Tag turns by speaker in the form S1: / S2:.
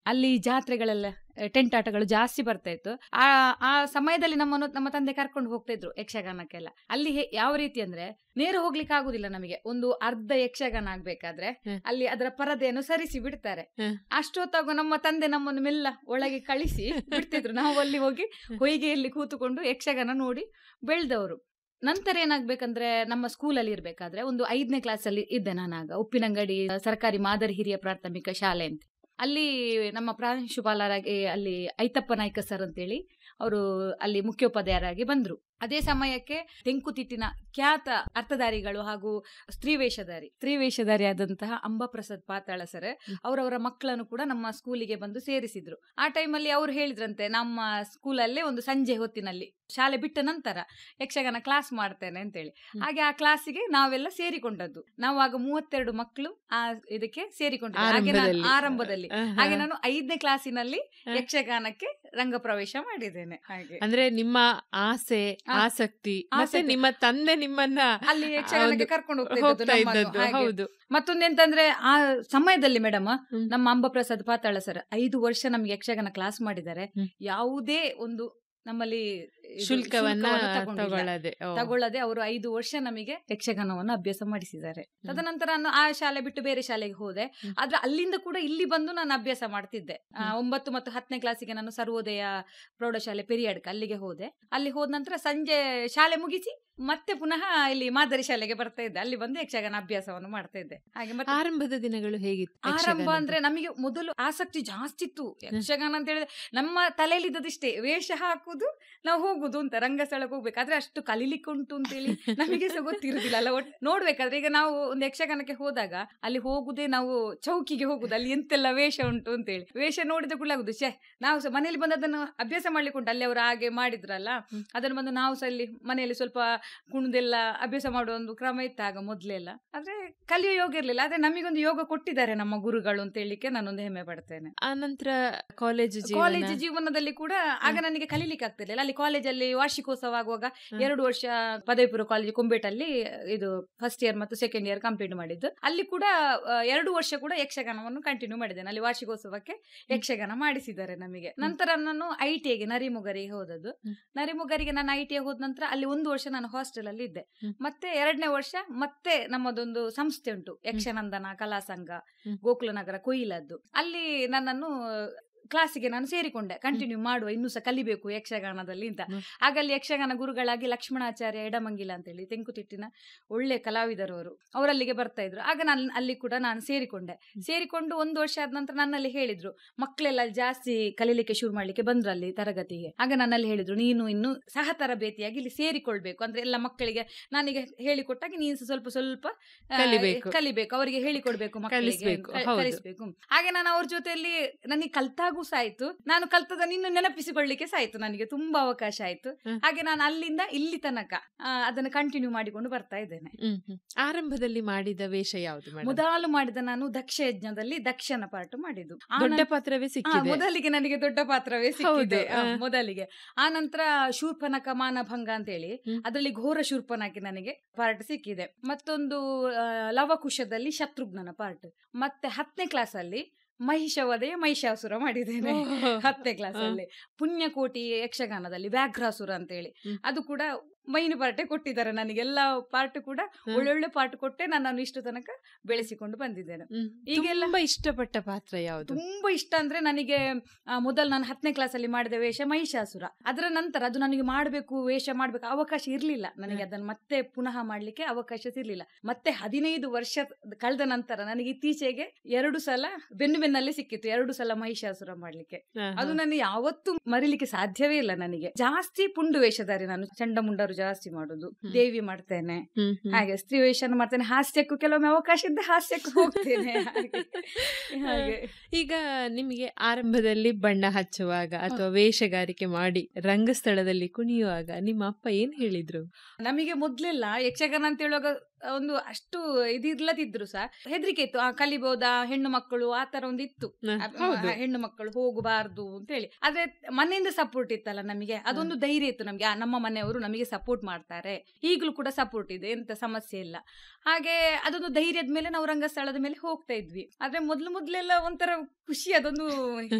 S1: ಅಲ್ಲಿ ಜಾತ್ರೆಗಳೆಲ್ಲ ಟೆಂಟ್ ಆಟಗಳು ಜಾಸ್ತಿ ಬರ್ತಾ ಇತ್ತು ಆ ಆ ಸಮಯದಲ್ಲಿ ನಮ್ಮನ್ನು ನಮ್ಮ ತಂದೆ ಕರ್ಕೊಂಡು ಹೋಗ್ತಾ ಇದ್ರು ಯಕ್ಷಗಾನಕ್ಕೆಲ್ಲ ಅಲ್ಲಿ ಹೇ- ಯಾವ ರೀತಿ ಅಂದ್ರೆ ನೇರ ಹೋಗ್ಲಿಕ್ಕೆ ಆಗುದಿಲ್ಲ ನಮಗೆ ಒಂದು ಅರ್ಧ ಯಕ್ಷಗಾನ ಆಗ್ಬೇಕಾದ್ರೆ
S2: ಹ್ಮ್.
S1: ಅಲ್ಲಿ ಅದರ ಪರದೆಯನ್ನು ಸರಿಸಿ ಬಿಡ್ತಾರೆ
S2: ಹ್ಮ್.
S1: ಅಷ್ಟೊತ್ತಾಗ ನಮ್ಮ ತಂದೆ ನಮ್ಮನ್ನು ಮೆಲ್ಲ ಒಳಗೆ ಕಳಿಸಿ ಬಿಡ್ತಿದ್ರು ನಾವು ಅಲ್ಲಿ ಹೋಗಿ ಹೊಯ್ಗೆಯಲ್ಲಿ ಕೂತುಕೊಂಡು ಯಕ್ಷಗಾನ ನೋಡಿ ಬೆಳೆದವರು ನಂತರ ಏನಾಗ್ಬೇಕಂದ್ರೆ ನಮ್ಮ ಸ್ಕೂಲಲ್ಲಿ ಇರ್ಬೇಕಾದ್ರೆ ಒಂದು ಐದನೇ ಕ್ಲಾಸಲ್ಲಿ ಇದ್ದೆ ನಾನಾಗ ಉಪ್ಪಿನಂಗಡಿ ಸರ್ಕಾರಿ ಮಾದರಿ ಹಿರಿಯ ಪ್ರಾಥಮಿಕ ಶಾಲೆ ಅಂತ ಅಲ್ಲಿ ನಮ್ಮ ಪ್ರಾಂಶುಪಾಲರಾಗಿ ಅಲ್ಲಿ ಐತಪ್ಪ ನಾಯ್ಕ ಸರ್ ಅಂತೇಳಿ ಅವರು ಅಲ್ಲಿ ಮುಖ್ಯೋಪಾಧ್ಯಾಯರಾಗಿ ಬಂದ್ರು ಅದೇ ಸಮಯಕ್ಕೆ ತೆಂಕುತಿಟ್ಟಿನ ಖ್ಯಾತ ಅರ್ಥಧಾರಿಗಳು ಹಾಗೂ ಸ್ತ್ರೀ ವೇಷಧಾರಿ ಸ್ತ್ರೀ ವೇಷಧಾರಿ ಆದಂತಹ ಅಂಬಾಪ್ರಸಾದ್ ಪಾತಾಳ ಸರ್ ಅವರವರ ಮಕ್ಕಳನ್ನು ಕೂಡ ನಮ್ಮ ಸ್ಕೂಲಿಗೆ ಬಂದು ಸೇರಿಸಿದ್ರು ಆ ಟೈಮಲ್ಲಿ ಅವ್ರು ಹೇಳಿದ್ರಂತೆ ನಮ್ಮ ಸ್ಕೂಲಲ್ಲೇ ಒಂದು ಸಂಜೆ ಹೊತ್ತಿನಲ್ಲಿ ಶಾಲೆ ಬಿಟ್ಟ ನಂತರ ಯಕ್ಷಗಾನ ಕ್ಲಾಸ್ ಮಾಡ್ತೇನೆ ಅಂತೇಳಿ
S2: ಹ್ಮ್.
S1: ಹಾಗೆ ಆ ಕ್ಲಾಸಿಗೆ ನಾವೆಲ್ಲ ಸೇರಿಕೊಂಡದ್ದು ನಾವು ಆಗ ಮೂವತ್ತೆರಡು ಮಕ್ಕಳು ಆ ಇದಕ್ಕೆ ಸೇರಿಕೊಂಡಿದ್ದೆ ಹಾಗೆ ನಾನು
S2: ಆರಂಭದಲ್ಲಿ.
S1: ಆರಂಭದಲ್ಲಿ
S2: ಆಹಾ.
S1: ಹಾಗೆ ನಾನು ಐದನೇ ಕ್ಲಾಸಿನಲ್ಲಿ
S2: ಹ.
S1: ಯಕ್ಷಗಾನಕ್ಕೆ ರಂಗ ಪ್ರವೇಶ ಮಾಡಿದ್ದೇನೆ ಹಾಗೆ
S2: ಅಂದ್ರೆ ನಿಮ್ಮ ಆಸೆ
S1: ಆ-
S2: ಆಸಕ್ತಿ ಮತ್ತೆ
S1: ಆಸಕ್ತಿ.
S2: ನಿಮ್ಮ ತಂದೆ ನಿಮ್ಮನ್ನ
S1: ಅಲ್ಲಿ ಯಕ್ಷಗಾನಕ್ಕೆ
S2: ಒಂದು
S1: ಕರ್ಕೊಂಡು ಹೋಗ್ತಾ
S2: ಹೋಗ್ತಾ
S1: ಇದ್ದದ್ದು ನಮ್ಮನ್ನು.
S2: ಇದ್ದದ್ದು
S1: ಹಾಗೆ.
S2: ಹೌದು
S1: ಮತ್ತೊಂದೆಂತಂದ್ರೆ ಆ ಸಮಯದಲ್ಲಿ ಮೇಡಮ್
S2: ಹ್ಮ್.
S1: ನಮ್ಮ ಅಂಬಪ್ರಸಾದ್ ಪಾತಾಳ ಸರ್ ಐದು ವರ್ಷ ನಮ್ಗೆ ಯಕ್ಷಗಾನ ಕ್ಲಾಸ್ ಮಾಡಿದ್ದಾರೆ
S2: ಹ್ಮ್.
S1: ಯಾವುದೇ ಒಂದು ನಮ್ಮಲ್ಲಿ ಇದು
S2: ಶುಲ್ಕವನ್ನ
S1: ತಗೊಂಡಿಲ್ಲ.
S2: ತಗೊಳ್ಳದೆ ಓ.
S1: ತಗೊಳ್ಳದೆ ಅವರು ಐದು ವರ್ಷ ನಮಗೆ ಯಕ್ಷಗಾನವನ್ನು ಅಭ್ಯಾಸ ಮಾಡಿಸಿದ್ದಾರೆ ತದನಂತರ ನಾನು ಆ ಶಾಲೆ ಬಿಟ್ಟು ಬೇರೆ ಶಾಲೆಗೆ ಹೋದೆ
S2: ಹ್ಮ್.
S1: ಆದ್ರೆ ಅಲ್ಲಿಂದ ಕೂಡ ಇಲ್ಲಿ ಬಂದು ನಾನು ಅಭ್ಯಾಸ ಮಾಡ್ತಿದ್ದೆ ಆ,
S2: ಹ್ಮ್.
S1: ಒಂಬತ್ತು ಮತ್ತು ಹತ್ತನೇ ಕ್ಲಾಸಿಗೆ ನಾನು ಸರ್ವೋದಯ ಪ್ರೌಢಶಾಲೆ ಪೆರಿಯಾಡ್ಕ ಅಲ್ಲಿಗೆ ಹೋದೆ ಅಲ್ಲಿ ಹೋದ ನಂತರ ಸಂಜೆ ಶಾಲೆ ಮುಗಿಸಿ ಮತ್ತೆ ಪುನಃ ಇಲ್ಲಿ ಮಾದರಿ ಶಾಲೆಗೆ ಬರ್ತಾ ಇದ್ದೆ ಅಲ್ಲಿ ಬಂದು ಯಕ್ಷಗಾನ ಅಭ್ಯಾಸವನ್ನು ಮಾಡ್ತಾ ಇದ್ದೆ ಹಾಗೆ ಮತ್ತೆ
S2: ಆರಂಭದ ದಿನಗಳು ಹೇಗಿತ್ತು
S1: ಆರಂಭ
S2: ಯಕ್ಷಗಾನದ್ದು?
S1: ಅಂದ್ರೆ ನಮಗೆ ಮೊದಲು ಆಸಕ್ತಿ ಜಾಸ್ತಿ ಇತ್ತು ಯಕ್ಷಗಾನ ಅಂತ ಹೇಳಿದ್ರೆ ನಮ್ಮ ತಲೆಯಲ್ಲಿ ಇದ್ದದಿಷ್ಟೇ ವೇಷ ಹಾಕುದು ನಾವು ಹೋಗುದು ಅಂತ ರಂಗಸ್ಥಳಕ್ಕೆ ಹೋಗ್ಬೇಕು ಆದ್ರೆ ಅಷ್ಟು ಕಲೀಲಿಕ್ಕೆ ಉಂಟು ಅಂತೇಳಿ ನಮಗೆ ಸಹ ಗೊತ್ತಿರುದಿಲ್ಲ ಅಲ್ಲ ಒಟ್ ನೋಡ್ಬೇಕಾದ್ರೆ ಈಗ ನಾವು ಒಂದು ಯಕ್ಷಗಾನಕ್ಕೆ ಹೋದಾಗ ಅಲ್ಲಿ ಹೋಗುದೇ ನಾವು ಚೌಕಿಗೆ ಹೋಗುದು ಅಲ್ಲಿ ಎಂತೆಲ್ಲ ವೇಷ ಉಂಟು ಅಂತೇಳಿ ವೇಷ ನೋಡಿದ ಕೂಡ ಆಗುದು ಛೇ ನಾವು ಸಹ ಮನೆಯಲ್ಲಿ ಬಂದು ಅದನ್ನು ಅಭ್ಯಾಸ ಮಾಡ್ಲಿಕ್ಕೆ ಉಂಟು ಅಲ್ಲಿ ಅವರು ಹಾಗೆ ಮಾಡಿದ್ರಲ್ಲ
S2: ಹ್ಮ್.
S1: ಅದನ್ನು ಬಂದು ನಾವು ಸಹ ಅಲ್ಲಿ ಮನೆಯಲ್ಲಿ ಸ್ವಲ್ಪ ಕುಣದೆಲ್ಲ ಅಭ್ಯಾಸ ಮಾಡುವ ಒಂದು ಕ್ರಮ ಇತ್ತು ಆಗ ಮೊದ್ಲೆಲ್ಲ ಆದ್ರೆ ಕಲಿಯೋ ಯೋಗ ಇರ್ಲಿಲ್ಲ ಆದ್ರೆ ನಮಗೊಂದು ಯೋಗ ಕೊಟ್ಟಿದ್ದಾರೆ ನಮ್ಮ ಗುರುಗಳು ಅಂತ ಹೇಳಿಕ್ಕೆ ನಾನೊಂದು ಹೆಮ್ಮೆ ಪಡ್ತೇನೆ
S2: ಆ ನಂತರ ಕಾಲೇಜ್
S1: ಕಾಲೇಜ್
S2: ಜೀವನ
S1: ಜೀವನದಲ್ಲಿ ಕೂಡ ಆಗ ನನಗೆ ಕಲೀಲಿಕ್ಕೆ ಆಗ್ತಿರ್ಲಿಲ್ಲ ಅಲ್ಲಿ ಕಾಲೇಜಲ್ಲಿ ವಾರ್ಷಿಕೋತ್ಸವ ಆಗುವಾಗ
S2: ಹ್ಮ್.
S1: ಎರಡು ವರ್ಷ ಪದವಿ ಪೂರ್ವ ಕಾಲೇಜ್ ಕುಂಬೇಟಲ್ಲಿ ಇದು ಫಸ್ಟ್ ಇಯರ್ ಮತ್ತು ಸೆಕೆಂಡ್ ಇಯರ್ ಕಂಪ್ಲೀಟ್ ಮಾಡಿದ್ದು ಅಲ್ಲಿ ಕೂಡ ಆ, ಎರಡು ವರ್ಷ ಕೂಡ ಯಕ್ಷಗಾನವನ್ನು ಕಂಟಿನ್ಯೂ ಮಾಡಿದ್ದೇನೆ ಅಲ್ಲಿ ವಾರ್ಷಿಕೋತ್ಸವಕ್ಕೆ ಯಕ್ಷಗಾನ ಮಾಡಿಸಿದ್ದಾರೆ ನಮಗೆ ನಂತರ ನಾನು ಐ ಟಿ ಐಗೆ ನರಿಮುಗರಿಗೆ ಹೋದದ್ದು
S2: ಹ್ಮ್.
S1: ನರಿಮುಗರಿಗೆ ನಾನು ಐ ಟಿ ಐ ಹೋದ ನಂತರ ಅಲ್ಲಿ ಒಂದು ವರ್ಷ ನಾನು ಹಾಸ್ಟೆಲ್ ಅಲ್ಲಿ ಇದ್ದೆ
S2: ಹ್ಮ್.
S1: ಮತ್ತೆ ಎರಡನೇ ವರ್ಷ ಮತ್ತೆ ನಮ್ಮದೊಂದು ಸಂಸ್ಥೆ ಉಂಟು ಯಕ್ಷನಂದನ ಕಲಾ ಸಂಘ
S2: ಹ್ಮ್.
S1: ಗೋಕುಲನಗರ ಕೊಯ್ಲದ್ದು ಅಲ್ಲಿ ನನ್ನನ್ನು ಕ್ಲಾಸಿಗೆ ನಾನು ಸೇರಿಕೊಂಡೆ ಕಂಟಿನ್ಯೂ ಮಾಡುವ ಇನ್ನೂ ಸಹ ಕಲಿಬೇಕು ಯಕ್ಷಗಾನದಲ್ಲಿ ಅಂತ
S2: ಹ್ಮ್.
S1: ಆಗ ಅಲ್ಲಿ ಯಕ್ಷಗಾನ ಗುರುಗಳಾಗಿ ಲಕ್ಷ್ಮಣಾಚಾರ್ಯ ಎಡಮಂಗಿಲ ಅಂತೇಳಿ ತೆಂಕುತಿಟ್ಟಿನ ಒಳ್ಳೆ ಕಲಾವಿದರು ಅವರು ಅವರಲ್ಲಿಗೆ ಬರ್ತಾ ಇದ್ರು ಆಗ ನಾನು ಅಲ್ಲಿ ಕೂಡ ನಾನು ಸೇರಿಕೊಂಡೆ ಸೇರಿಕೊಂಡು ಒಂದು ವರ್ಷ ಆದ ನಂತರ ನನ್ನಲ್ಲಿ ಹೇಳಿದ್ರು ಮಕ್ಕಳೆಲ್ಲ ಜಾಸ್ತಿ ಕಲೀಲಿಕ್ಕೆ ಶುರು ಮಾಡ್ಲಿಕ್ಕೆ ಬಂದ್ರು ಅಲ್ಲಿ ತರಗತಿಗೆ ಆಗ ನನ್ನಲ್ಲಿ ಹೇಳಿದ್ರು ನೀನು ಇನ್ನು ಸಹ ತರಬೇತಿಯಾಗಿ ಇಲ್ಲಿ ಸೇರಿಕೊಳ್ಬೇಕು ಅಂದ್ರೆ ಎಲ್ಲ ಮಕ್ಕಳಿಗೆ ನಾನೀಗ ಹೇಳಿಕೊಟ್ಟಾಗ ನೀನು ಸಹ ಸ್ವಲ್ಪ ಸ್ವಲ್ಪ ಆ,
S2: ಕಲಿಬೇಕು.
S1: ಕಲಿಬೇಕು ಅವರಿಗೆ ಹೇಳಿಕೊಡ್ಬೇಕು ಮಕ್ಕಳಿಗೆ
S2: ಕಲಿಸ್ಬೇಕು,
S1: ಕ-
S2: ಹೌದು.
S1: ಕಲಿಸ್ಬೇಕು ಹಾಗೆ ನಾನು ಅವ್ರ ಜೊತೆಯಲ್ಲಿ ನನಗೆ ಕಲ್ತಾಗೂ ಸಹ ಆಯ್ತು ನಾನು ಕಲ್ತದನ್ನು ಇನ್ನು ನೆನಪಿಸಿಕೊಳ್ಳಿಕ್ಕೆ ಸಹ ಆಯ್ತು ನನಗೆ ತುಂಬಾ ಅವಕಾಶ ಆಯ್ತು
S2: ಹ್ಮ್.
S1: ಹಾಗೆ ನಾನು ಅಲ್ಲಿಂದ ಇಲ್ಲಿ ತನಕ ಆ, ಅದನ್ನು ಕಂಟಿನ್ಯೂ ಮಾಡಿಕೊಂಡು ಬರ್ತಾ ಇದ್ದೇನೆ
S2: ಹ್ಮ್, ಹ್ಮ್. ಆರಂಭದಲ್ಲಿ ಮಾಡಿದ ವೇಷ ಯಾವುದು ಮೇಡಮ್
S1: ಮೊದಲು ಮಾಡಿದ ನಾನು ದಕ್ಷ ಯಜ್ಞದಲ್ಲಿ ದಕ್ಷನ ಪಾಠ ಮಾಡಿದ್ದು ಆ
S2: ದೊಡ್ಡ
S1: ನಂತರ-
S2: ಪಾತ್ರವೇ
S1: ಆ,
S2: ಸಿಕ್ಕಿದೆ
S1: ಮೊದಲಿಗೆ ನನಗೆ ದೊಡ್ಡ ಪಾತ್ರವೇ ಸಿಕ್ಕಿದೆ
S2: ಹೌದು,
S1: ಆ,
S2: ಆ.
S1: ಮೊದಲಿಗೆ ಆ ನಂತರ ಶೂರ್ಪನಕ ಮಾನಭಂಗ ಅಂತೇಳಿ
S2: ಹ್ಮ್.
S1: ಅದರಲ್ಲಿ ಘೋರ ಶೂರ್ಪನಕ್ಕೆ ನನಗೆ ಪಾರ್ಟ್ ಸಿಕ್ಕಿದೆ ಮತ್ತೊಂದು ಆ, ಲವಕುಶದಲ್ಲಿ ಶತ್ರುಘ್ನನ ಪಾರ್ಟ್ ಮತ್ತೆ ಹತ್ತನೇ ಕ್ಲಾಸ್ ಅಲ್ಲಿ ಮಹಿಷವದೆಯ ಮಹಿಷಾಸುರ ಮಾಡಿದ್ದೇನೆ ಹತ್ತನೇ ಕ್ಲಾಸ್ ಅಲ್ಲಿ ಪುಣ್ಯಕೋಟಿ ಯಕ್ಷಗಾನದಲ್ಲಿ ವ್ಯಾಘ್ರಾಸುರ ಅಂತೇಳಿ
S2: ಹ್ಮ್.
S1: ಅದು ಕೂಡ ಮೈನು ಪಾರ್ಟೆ ಕೊಟ್ಟಿದ್ದಾರೆ ನನಗೆ ಎಲ್ಲ ಪಾರ್ಟ್ ಕೂಡ
S2: ಹ್ಮ್.
S1: ಒಳ್ಳೊಳ್ಳೆ ಪಾರ್ಟ್ ಕೊಟ್ಟೆ ನನ್ನನ್ನು ಇಷ್ಟು ತನಕ ಬೆಳೆಸಿಕೊಂಡು ಬಂದಿದ್ದೇನೆ
S2: ಹ್ಮ್.
S1: ಈಗೆಲ್ಲ-
S2: ತುಂಬಾ ಇಷ್ಟಪಟ್ಟ ಪಾತ್ರ ಯಾವುದು
S1: ತುಂಬಾ ಇಷ್ಟ ಅಂದ್ರೆ ನನಗೆ ಆ, ಮೊದಲು ನಾನು ಹತ್ತನೇ ಕ್ಲಾಸ್ ಅಲ್ಲಿ ಮಾಡಿದ ವೇಷ ಮಹಿಷಾಸುರ ಅದರ ನಂತರ ಅದು ನನಗೆ ಮಾಡಬೇಕು ವೇಷ ಮಾಡಬೇಕು ಅವಕಾಶ ಇರ್ಲಿಲ್ಲ ನನಗೆ ಅದನ್ನು ಮತ್ತೆ ಪುನಃ ಮಾಡ್ಲಿಕ್ಕೆ ಅವಕಾಶ ಇರ್ಲಿಲ್ಲ ಮತ್ತೆ ಹದಿನೈದು ವರ್ಷ ಕಳೆದ ನಂತರ ನನಗೆ ಇತ್ತೀಚೆಗೆ ಎರಡು ಸಲ ಬೆನ್ನು ಬೆನ್ನಲ್ಲಿ ಸಿಕ್ಕಿತ್ತು ಎರಡು ಸಲ ಮಹಿಷಾಸುರ ಮಾಡ್ಲಿಕ್ಕೆ
S2: ಹಾ,
S1: ಅದು
S2: ಹಾ.
S1: ನಾನು ಯಾವತ್ತೂ ಮರಿಲಿಕ್ಕೆ ಸಾಧ್ಯವೇ ಇಲ್ಲ ನನಗೆ ಜಾಸ್ತಿ ಪುಂಡು ವೇಷಧಾರಿ ನಾನು ಚಂಡಮುಂಡರು ಜಾಸ್ತಿ ಮಾಡುದು
S2: ಹ್ಮ್.
S1: ದೇವಿ ಮಾಡ್ತೇನೆ
S2: ಹ್ಮ್, ಹ್ಮ್.
S1: ಹಾಗೆ ಸ್ತ್ರೀ ವೇಷನ ಮಾಡ್ತೇನೆ ಹಾಸ್ಯಕ್ಕೂ ಕೆಲವೊಮ್ಮೆ ಅವಕಾಶ ಇದ್ದ ಹಾಸ್ಯಕ್ಕೂ ಹೋಗ್ತೇನೆ ಹಾಗೆ. ಹಾಗೆ
S2: ಈಗ ನಿಮಗೆ ಆರಂಭದಲ್ಲಿ ಬಣ್ಣ ಹಚ್ಚುವಾಗ ಅಥವಾ ವೇಷಗಾರಿಕೆ ಮಾಡಿ ರಂಗಸ್ಥಳದಲ್ಲಿ ಕುಣಿಯುವಾಗ ನಿಮ್ಮ ಅಪ್ಪ ಏನ್ ಹೇಳಿದ್ರು
S1: ನಮಗೆ ಮೊದ್ಲೆಲ್ಲ ಯಕ್ಷಗಾನ ಅಂತ ಹೇಳುವಾಗ ಒಂದು ಅಷ್ಟು ಇದಿರ್ಲದಿದ್ರು ಸಹ ಹೆದರಿಕೆ ಇತ್ತು ಆ ಕಲಿಬಹುದಾ ಹೆಣ್ಣು ಮಕ್ಕಳು ಆ ತರ ಒಂದು ಇತ್ತು
S2: ಹ,
S1: ಆ,
S2: ಹೌದು
S1: ಆ, ಹೆಣ್ಣು ಮಕ್ಕಳು ಹೋಗಬಾರ್ದು ಅಂತ ಹೇಳಿ ಆದ್ರೆ ಮನೆಯಿಂದ ಸಪೋರ್ಟ್ ಇತ್ತಲ್ಲ ನಮಗೆ ಅದೊಂದು ಧೈರ್ಯ ಇತ್ತು ನಮಗೆ ಆ, ನಮ್ಮ ಮನೆಯವರು ನಮಗೆ ಸಪೋರ್ಟ್ ಮಾಡ್ತಾರೆ ಈಗಲೂ ಕೂಡ ಸಪೋರ್ಟ್ ಇದೆ ಎಂತ ಸಮಸ್ಯೆ ಇಲ್ಲ ಹಾಗೆ ಅದೊಂದು ಧೈರ್ಯದ ಮೇಲೆ ನಾವು ರಂಗಸ್ಥಳದ ಮೇಲೆ ಹೋಗ್ತಾ ಇದ್ವಿ ಆದ್ರೆ ಮೊದ್ಲು ಮೊದ್ಲೆಲ್ಲ ಒಂಥರ ಖುಷಿ ಅದೊಂದು